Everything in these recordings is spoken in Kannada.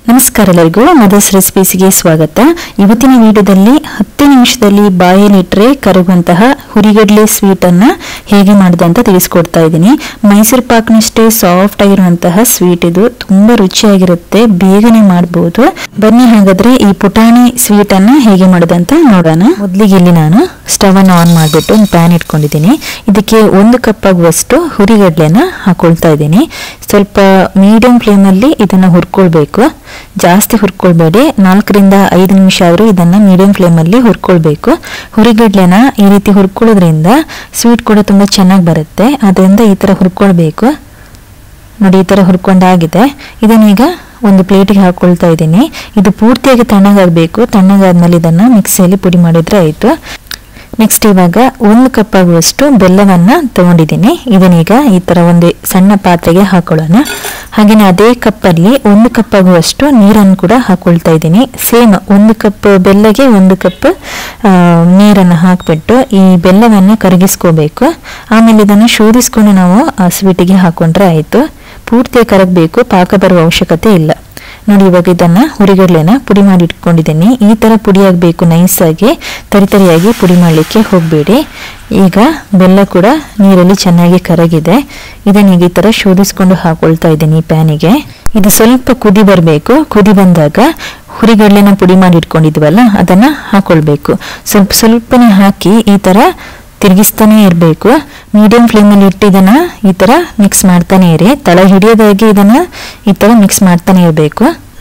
ನಮಸ್ಕಾರ ಎಲ್ಲರಿಗೂ ಮದರ್ಸ್ ರೆಸಿಪೀಸ್ಗೆ ಸ್ವಾಗತ ಇವತ್ತಿನ ವಿಡಿಯೋದಲ್ಲಿ ಹತ್ತು ನಿಮಿಷದಲ್ಲಿ ಬಾಯಲ್ಲಿಟ್ಟರೆ ಕರಗುವಂತಹ ಹುರಿಗಡ್ಲೆ ಸ್ವೀಟನ್ನು ಹೇಗೆ ಮಾಡೋದು ಅಂತ ತಿಳಿಸ್ಕೊಡ್ತಾ ಇದ್ದೀನಿ ಮೈಸೂರು ಪಾಕ್ನಷ್ಟೇ ಸಾಫ್ಟ್ ಆಗಿರುವಂತಹ ಸ್ವೀಟ್ ಇದು ತುಂಬ ರುಚಿಯಾಗಿರುತ್ತೆ ಬೇಗನೆ ಮಾಡ್ಬೋದು ಬನ್ನಿ ಹಾಗಾದ್ರೆ ಈ ಪುಟಾಣಿ ಸ್ವೀಟನ್ನು ಹೇಗೆ ಮಾಡೋದಂತ ನೋಡೋಣ ಮೊದಲಿಗೆ ಇಲ್ಲಿ ನಾನು ಸ್ಟವ್ ಅನ್ನು ಆನ್ ಮಾಡಿಬಿಟ್ಟು ಒಂದು ಪ್ಯಾನ್ ಇಟ್ಕೊಂಡಿದ್ದೀನಿ ಇದಕ್ಕೆ ಒಂದು ಕಪ್ ಆಗುವಷ್ಟು ಹುರಿಗಡ್ಲೆನ ಹಾಕೊಳ್ತಾ ಇದ್ದೀನಿ ಸ್ವಲ್ಪ ಮೀಡಿಯಂ ಫ್ಲೇಮಲ್ಲಿ ಇದನ್ನು ಹುರ್ಕೊಳ್ಬೇಕು ಜಾಸ್ತಿ ಹುರ್ಕೊಳ್ಬೇಡಿ ನಾಲ್ಕರಿಂದ ಐದು ನಿಮಿಷ ಆದರೂ ಇದನ್ನು ಮೀಡಿಯಂ ಫ್ಲೇಮಲ್ಲಿ ಹುರ್ಕೊಳ್ಬೇಕು ಹುರಿಗಡ್ಲೆನ ಈ ರೀತಿ ಹುರ್ಕೊಳ್ಳೋದ್ರಿಂದ ಸ್ವೀಟ್ ಕೂಡ ತುಂಬ ಚೆನ್ನಾಗಿ ಬರುತ್ತೆ ಅದರಿಂದ ಈ ಥರ ಹುರ್ಕೊಳ್ಬೇಕು ನೋಡಿ ಈ ಥರ ಹುರ್ಕೊಂಡಾಗಿದೆ ಇದನ್ನೀಗ ಒಂದು ಪ್ಲೇಟಿಗೆ ಹಾಕೊಳ್ತಾ ಇದ್ದೀನಿ ಇದು ಪೂರ್ತಿಯಾಗಿ ತಣ್ಣಗಾಗಬೇಕು ತಣ್ಣಗಾದ್ಮೇಲೆ ಇದನ್ನು ಮಿಕ್ಸಿಯಲ್ಲಿ ಪುಡಿ ಮಾಡಿದ್ರೆ ಆಯಿತು ನೆಕ್ಸ್ಟ್ ಇವಾಗ ಒಂದು ಕಪ್ ಆಗುವಷ್ಟು ಬೆಲ್ಲವನ್ನ ತಗೊಂಡಿದ್ದೀನಿ ಇದನ್ನೀಗ ಈ ತರ ಒಂದು ಸಣ್ಣ ಪಾತ್ರೆಗೆ ಹಾಕೊಳ್ಳೋಣ ಹಾಗೆಯೇ ಅದೇ ಕಪ್ಪಲ್ಲಿ ಒಂದು ಕಪ್ ಆಗುವಷ್ಟು ನೀರನ್ನು ಕೂಡ ಹಾಕೊಳ್ತಾ ಇದ್ದೀನಿ ಸೇಮ್ ಒಂದು ಕಪ್ ಬೆಲ್ಲಗೆ ಒಂದು ಕಪ್ ನೀರನ್ನು ಹಾಕಿಬಿಟ್ಟು ಈ ಬೆಲ್ಲವನ್ನು ಕರಗಿಸ್ಕೋಬೇಕು ಆಮೇಲೆ ಇದನ್ನು ಶೋಧಿಸ್ಕೊಂಡು ನಾವು ಆ ಸ್ವೀಟಿಗೆ ಹಾಕೊಂಡ್ರೆ ಆಯಿತು ಪೂರ್ತಿಯಾಗಿ ಕರಗಬೇಕು ಪಾಕ ಬರುವ ಅವಶ್ಯಕತೆ ಇಲ್ಲ ನೋಡಿ ಇವಾಗ ಇದನ್ನ ಹುರಿಗಡ್ಲೆನ ಪುಡಿ ಮಾಡಿ ಇಟ್ಕೊಂಡಿದ್ದೀನಿ ಈ ತರ ಪುಡಿ ಆಗಬೇಕು ನೈಸಾಗಿ ತರಿತರಿಯಾಗಿ ಪುಡಿ ಮಾಡಲಿಕ್ಕೆ ಹೋಗಬೇಡಿ ಈಗ ಬೆಲ್ಲ ಕೂಡ ನೀರಲ್ಲಿ ಚೆನ್ನಾಗಿ ಕರಗಿದೆ ಇದನ್ನೀಗ ಈ ತರ ಶೋಧಿಸ್ಕೊಂಡು ಹಾಕೊಳ್ತಾ ಇದ್ದೀನಿ ಪ್ಯಾನಿಗೆ ಇದು ಸ್ವಲ್ಪ ಕುದಿ ಬರಬೇಕು ಕುದಿ ಬಂದಾಗ ಹುರಿಗಡ್ಲೆನ ಪುಡಿ ಮಾಡಿ ಇಟ್ಕೊಂಡಿದ್ವಲ್ಲ ಅದನ್ನ ಹಾಕೊಳ್ಬೇಕು ಸ್ವಲ್ಪ ಸ್ವಲ್ಪನೇ ಹಾಕಿ ಈ ತರ ತಿರುಗಿಸ್ತಾನೆ ಇರಬೇಕು ಮೀಡಿಯಂ ಫ್ಲೇಮಲ್ಲಿ ಇಟ್ಟು ಇದನ್ನ ಈ ಥರ ಮಿಕ್ಸ್ ಮಾಡ್ತಾನೆ ಇರಿ ತಳ ಹಿಡಿಯೋದಾಗಿ ಇದನ್ನ ಈ ಥರ ಮಿಕ್ಸ್ ಮಾಡ್ತಾನೆ ಇರಬೇಕು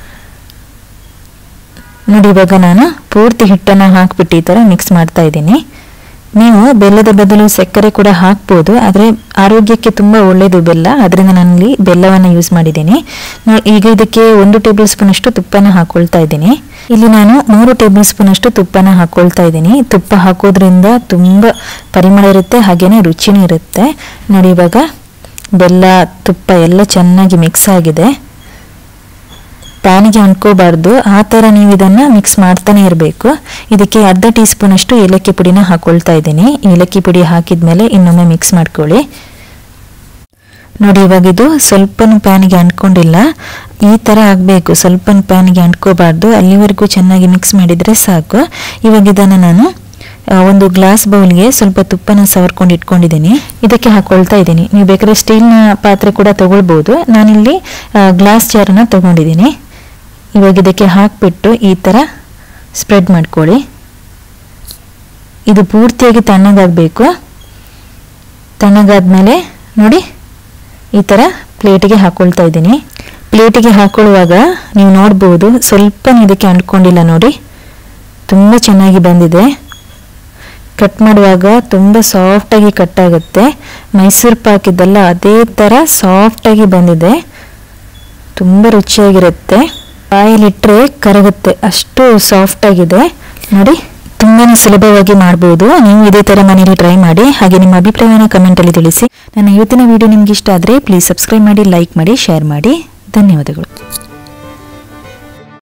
ನೋಡಿ ಇವಾಗ ನಾನು ಪೂರ್ತಿ ಹಿಟ್ಟನ್ನು ಹಾಕ್ಬಿಟ್ಟು ಈ ಥರ ಮಿಕ್ಸ್ ಮಾಡ್ತಾ ಇದ್ದೀನಿ ನೀವು ಬೆಲ್ಲದ ಬದಲು ಸಕ್ಕರೆ ಕೂಡ ಹಾಕ್ಬೋದು ಆದರೆ ಆರೋಗ್ಯಕ್ಕೆ ತುಂಬ ಒಳ್ಳೆಯದು ಬೆಲ್ಲ ಅದರಿಂದ ನಾನಲ್ಲಿ ಬೆಲ್ಲವನ್ನು ಯೂಸ್ ಮಾಡಿದ್ದೀನಿ ನೋ- ಈಗ ಇದಕ್ಕೆ ಒಂದು ಟೇಬಲ್ ಸ್ಪೂನ್ ಅಷ್ಟು ತುಪ್ಪನ ಹಾಕೊಳ್ತಾ ಇದ್ದೀನಿ ಇಲ್ಲಿ ನಾನು ಮೂರು ಟೇಬಲ್ ಸ್ಪೂನ್ ಅಷ್ಟು ತುಪ್ಪನ ಹಾಕೊಳ್ತಾ ಇದ್ದೀನಿ ತುಪ್ಪ ಹಾಕೋದ್ರಿಂದ ತುಂಬ ಪರಿಮಳ ಇರುತ್ತೆ ಹಾಗೇನೆ ರುಚಿನೂ ಇರುತ್ತೆ ನೋಡಿ ಇವಾಗ ಬೆಲ್ಲ ತುಪ್ಪ ಎಲ್ಲ ಚೆನ್ನಾಗಿ ಮಿಕ್ಸ್ ಆಗಿದೆ ಪ್ಯಾನಿಗೆ ಅಂಟ್ಕೋಬಾರ್ದು ಆ ಥರ ನೀವು ಇದನ್ನು ಮಿಕ್ಸ್ ಮಾಡ್ತಾನೆ ಇರಬೇಕು ಇದಕ್ಕೆ ಅರ್ಧ ಟೀ ಸ್ಪೂನ್ ಅಷ್ಟು ಏಲಕ್ಕಿ ಪುಡಿನ ಹಾಕೊಳ್ತಾ ಇದ್ದೀನಿ ಏಲಕ್ಕಿ ಪುಡಿ ಹಾಕಿದ್ಮೇಲೆ ಇನ್ನೊಮ್ಮೆ ಮಿಕ್ಸ್ ಮಾಡ್ಕೊಳ್ಳಿ ನೋಡಿ ಇವಾಗ ಇದು ಸ್ವಲ್ಪನೂ ಪ್ಯಾನಿಗೆ ಅಂಟ್ಕೊಂಡಿಲ್ಲ ಈ ಥರ ಆಗಬೇಕು ಸ್ವಲ್ಪನೂ ಪ್ಯಾನಿಗೆ ಅಂಟ್ಕೋಬಾರ್ದು ಅಲ್ಲಿವರೆಗೂ ಚೆನ್ನಾಗಿ ಮಿಕ್ಸ್ ಮಾಡಿದರೆ ಸಾಕು ಇವಾಗ ಇದನ್ನು ನಾನು ಆ, ಒಂದು ಗ್ಲಾಸ್ ಬೌಲ್ಗೆ ಸ್ವಲ್ಪ ತುಪ್ಪನ ಸವರ್ಕೊಂಡು ಇಟ್ಕೊಂಡಿದ್ದೀನಿ ಇದಕ್ಕೆ ಹಾಕೊಳ್ತಾ ಇದ್ದೀನಿ ನೀವು ಬೇಕಾದ್ರೆ ಸ್ಟೀಲ್ನ ಪಾತ್ರೆ ಕೂಡ ತಗೊಳ್ಬೋದು ನಾನಿಲ್ಲಿ ಗ್ಲಾಸ್ ಜಾರನ್ನ ತಗೊಂಡಿದ್ದೀನಿ ಇವಾಗ ಇದಕ್ಕೆ ಹಾಕ್ಬಿಟ್ಟು ಈ ಥರ ಸ್ಪ್ರೆಡ್ ಮಾಡ್ಕೊಳ್ಳಿ ಇದು ಪೂರ್ತಿಯಾಗಿ ತಣ್ಣಗಾಗಬೇಕು ತಣ್ಣಗಾದ್ಮೇಲೆ ನೋಡಿ ಈ ಥರ ಪ್ಲೇಟಿಗೆ ಹಾಕೊಳ್ತಾ ಇದ್ದೀನಿ ಪ್ಲೇಟಿಗೆ ಹಾಕೊಳ್ಳುವಾಗ ನೀವು ನೋಡ್ಬೋದು ಸ್ವಲ್ಪ ಇದಕ್ಕೆ ಅಂಟ್ಕೊಂಡಿಲ್ಲ ನೋಡಿ ತುಂಬ ಚೆನ್ನಾಗಿ ಬಂದಿದೆ ಕಟ್ ಮಾಡುವಾಗ ತುಂಬ ಸಾಫ್ಟಾಗಿ ಕಟ್ ಆಗುತ್ತೆ ಮೈಸೂರು ಪಾಕ್ ಇದೆಲ್ಲ ಅದೇ ಥರ ಸಾಫ್ಟಾಗಿ ಬಂದಿದೆ ತುಂಬ ರುಚಿಯಾಗಿರುತ್ತೆ ಬಾಯಲ್ಲಿಟ್ಟರೆ ಕರಗುತ್ತೆ ಅಷ್ಟು ಸಾಫ್ಟಾಗಿದೆ ನೋಡಿ ತುಂಬಾ ಸುಲಭವಾಗಿ ಮಾಡ್ಬೋದು ನೀವು ಇದೇ ಥರ ಮನೇಲಿ ಟ್ರೈ ಮಾಡಿ ಹಾಗೆ ನಿಮ್ಮ ಅಭಿಪ್ರಾಯನ ಕಮೆಂಟಲ್ಲಿ ತಿಳಿಸಿ ನನ್ನ ಇವತ್ತಿನ ವಿಡಿಯೋ ನಿಮ್ಗೆ ಇಷ್ಟ ಆದರೆ ಪ್ಲೀಸ್ ಸಬ್ಸ್ಕ್ರೈಬ್ ಮಾಡಿ ಲೈಕ್ ಮಾಡಿ ಶೇರ್ ಮಾಡಿ ಧನ್ಯವಾದಗಳು